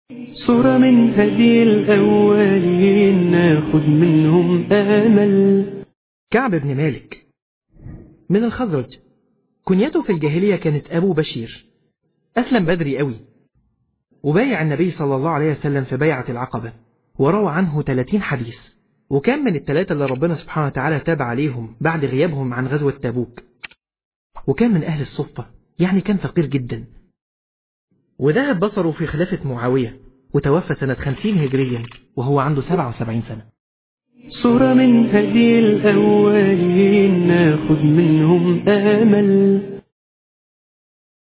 صورة من هدي الأولين ناخد منهم آمل كعب بن مالك من الخزرج كنيته في الجاهلية كانت أبو بشير أسلم بدري قوي وبايع النبي صلى الله عليه وسلم في بيعة العقبة وروى عنه 30 حديث وكان من الثلاثة اللي ربنا سبحانه وتعالى تاب عليهم بعد غيابهم عن غزوة تبوك وكان من أهل الصفة يعني كان فقير جدا وذهب بصره في خلافة معاوية وتوفى سنة 50 هجريا وهو عنده 77 سنة صورة من هدي الأولين ناخد منهم آمل